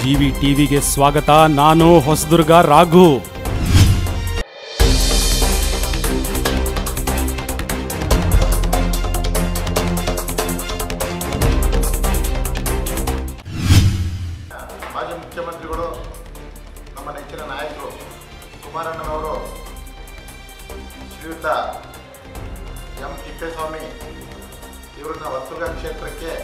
GV ಟಿವಿಗೆ ಸ್ವಾಗತ ನಾನು ಹೊಸದುರ್ಗ ರಾಘು ಮಾಜಿ ಮುಖ್ಯಮಂತ್ರಿಗಳು ನಮ್ಮ ನೆಚ್ಚಿನ ನಾಯಕರು ಕುಮಾರಣ್ಣನವರು ಶ್ರೀಯುತ ಎಂ ತಿಪ್ಪೇಸ್ವಾಮಿ ಇವರನ್ನ ವಸ್ತುಗ ಕ್ಷೇತ್ರಕ್ಕೆ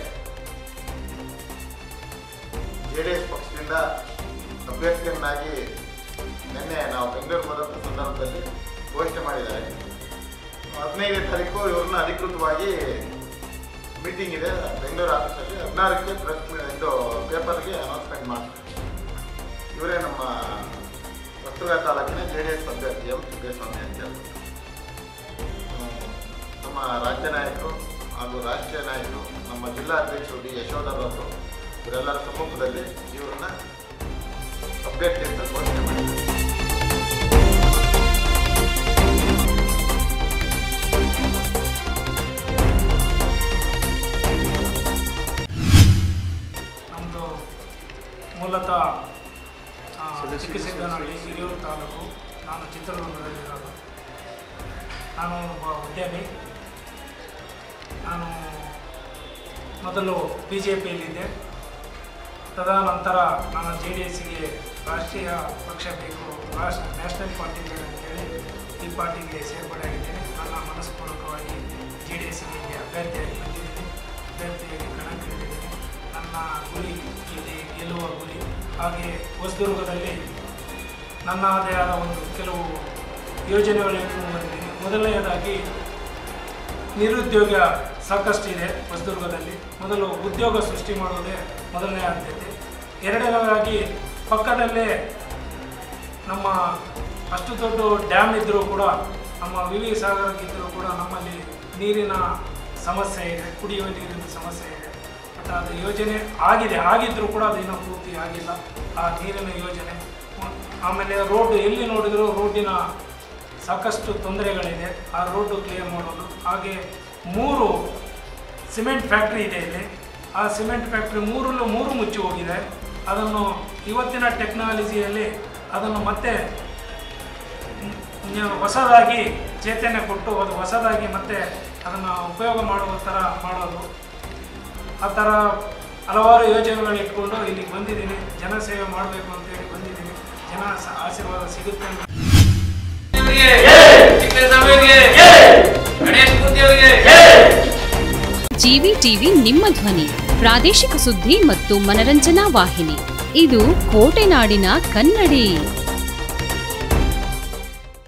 ಜೆ ಡಿ ಎಸ್ ಪಕ್ಷದಿಂದ ಅಭ್ಯರ್ಥಿಯನ್ನಾಗಿ ನಿನ್ನೆ ನಾವು ಬೆಂಗಳೂರು ಹೋದಂಥ ಸಂದರ್ಭದಲ್ಲಿ ಘೋಷಣೆ ಮಾಡಿದ್ದಾರೆ ಹದಿನೈದನೇ ತಾರೀಕು ಇವ್ರನ್ನ ಅಧಿಕೃತವಾಗಿ ಮೀಟಿಂಗ್ ಇದೆ ಬೆಂಗಳೂರು ಆಫೀಸಲ್ಲಿ ಹದಿನಾರಕ್ಕೆ ಪ್ರೆಸ್ ಇದು ಪೇಪರ್ಗೆ ಅನೌನ್ಸ್ಮೆಂಟ್ ಮಾಡ್ತಾರೆ ಇವರೇ ನಮ್ಮ ವಸ್ತುಗ ತಾಲೂಕಿನ ಜೆ ಡಿ ಎಸ್ ಅಭ್ಯರ್ಥಿ ಎಂ ಸಿದ್ದೇಸ್ವಾಮಿ ಅಂತ ಹೇಳ್ಬಿಟ್ಟು ಹ್ಮ್, ನಮ್ಮ ರಾಜ್ಯ ನಾಯಕರು ಹಾಗೂ ರಾಷ್ಟ್ರೀಯ ನಾಯಕರು ನಮ್ಮ ಜಿಲ್ಲಾ ಅಧ್ಯಕ್ಷರು ಡಿ ಯಶೋಧರವರು ಇವರೆಲ್ಲರ ಸಮ್ಮುಖದಲ್ಲಿ ಇವರನ್ನ ಅಭ್ಯರ್ಥಿ ಅಂತ ಘೋಷಣೆ ಮಾಡಿದ್ದಾರೆ ನಮ್ಮದು ಮೂಲತಃ ಆ, ಚಿಕ್ಕಸಿದ್ದನಹಳ್ಳಿ ಹಿರಿಯೂರು ತಾಲೂಕು ನಾನು ಚಿತ್ರದುರ್ಗದಲ್ಲಿರೋದು ನಾನು ಒಬ್ಬ ಉದ್ಯಮಿ ನಾನು ಮೊದಲು ಬಿ ಜೆ ಪಿಯಲ್ಲಿದ್ದೆ ತದನಂತರ ನಾನು ಜೆ ಡಿ ಎಸ್ಸಿಗೆ ರಾಷ್ಟ್ರೀಯ ಪಕ್ಷ ಬೇಕು ರಾಷ್ಟ್ರ ನ್ಯಾಷನಲ್ ಪಾರ್ಟಿ ಬೇಡ ಅಂತೇಳಿ ಈ ಪಾರ್ಟಿಗೆ ಸೇರ್ಪಡೆ ಆಗಿದ್ದೇನೆ ನನ್ನ ಮನಸ್ಪೂರ್ವಕವಾಗಿ ಜೆ ಡಿ ಎಸ್ಸಿಗೆ ಅಭ್ಯರ್ಥಿಯಾಗಿ ಬಂದಿದ್ದೀನಿ ಅಭ್ಯರ್ಥಿಯಾಗಿ ಕಣಕ್ಕಿಳಿದಿದ್ದೀನಿ ನನ್ನ ಗುರಿ ಇಲ್ಲಿ ಗೆಲ್ಲುವ ಗುರಿ ಹಾಗೆ ಹೊಸದುರ್ಗದಲ್ಲಿ ನನ್ನದೇ ಆದ ಒಂದು ಕೆಲವು ಯೋಜನೆಗಳನ್ನು ಇಟ್ಕೊಂಡು ಬಂದಿದ್ದೀನಿ ಮೊದಲನೆಯದಾಗಿ ನಿರುದ್ಯೋಗ ಸಾಕಷ್ಟಿದೆ ಹೊಸದುರ್ಗದಲ್ಲಿ ಮೊದಲು ಉದ್ಯೋಗ ಸೃಷ್ಟಿ ಮಾಡುವುದೇ ಮೊದಲನೇ ಆದ್ಯತೆ ಎರಡನೇದಾಗಿ ಪಕ್ಕದಲ್ಲೇ ನಮ್ಮ ಅಷ್ಟು ದೊಡ್ಡ ಡ್ಯಾಮ್ ಇದ್ದರೂ ಕೂಡ ನಮ್ಮ ವಿವಿ ಸಾಗರ ಇದ್ದರೂ ಕೂಡ ನಮ್ಮಲ್ಲಿ ನೀರಿನ ಸಮಸ್ಯೆ ಇದೆ ಕುಡಿಯುವ ನೀರಿನ ಸಮಸ್ಯೆ ಇದೆ ಮತ್ತು ಅದು ಯೋಜನೆ ಆಗಿದೆ ಆಗಿದ್ದರೂ ಕೂಡ ಅದು ಇನ್ನೂ ಪೂರ್ತಿ ಆಗಿಲ್ಲ ಆ ನೀರಿನ ಯೋಜನೆ ಆಮೇಲೆ ರೋಡ್ ಎಲ್ಲಿ ನೋಡಿದರೂ ರೋಡಿನ ಸಾಕಷ್ಟು ತೊಂದರೆಗಳಿದೆ ಆ ರೋಡು ಕ್ಲಿಯರ್ ಮಾಡೋದು ಹಾಗೆ ಮೂರು ಸಿಮೆಂಟ್ ಫ್ಯಾಕ್ಟ್ರಿ ಇದೆ ಇಲ್ಲಿ ಆ ಸಿಮೆಂಟ್ ಫ್ಯಾಕ್ಟ್ರಿ ಮೂರಲ್ಲೂ ಮೂರು ಮುಚ್ಚಿ ಹೋಗಿದೆ ಅದನ್ನು ಇವತ್ತಿನ ಟೆಕ್ನಾಲಜಿಯಲ್ಲಿ ಅದನ್ನು ಮತ್ತೆ ನ್- ಹೊಸದಾಗಿ ಚೇತನೆ ಕೊಟ್ಟು ಅದು ಹೊಸದಾಗಿ ಮತ್ತೆ ಅದನ್ನು ಉಪಯೋಗ ಮಾಡುವ ಥರ ಮಾಡೋದು ಆ ಥರ ಹಲವಾರು ಯೋಜನೆಗಳನ್ನ ಇಟ್ಕೊಂಡು ಇಲ್ಲಿಗೆ ಬಂದಿದ್ದೀನಿ ಜನಸೇವೆ ಮಾಡಬೇಕು ಅಂತೇಳಿ ಬಂದಿದ್ದೀನಿ ಜನ ಸ- ಆಶೀರ್ವಾದ ಸಿಗುತ್ತೆ ಅಂತ ಜಿವಿ ಟಿವಿ ನಿಮ್ಮ ಧ್ವನಿ ಪ್ರಾದೇಶಿಕ ಸುದ್ದಿ ಮತ್ತು ಮನರಂಜನಾ ವಾಹಿನಿ ಇದು ಕೋಟೆನಾಡಿನ ಕನ್ನಡಿ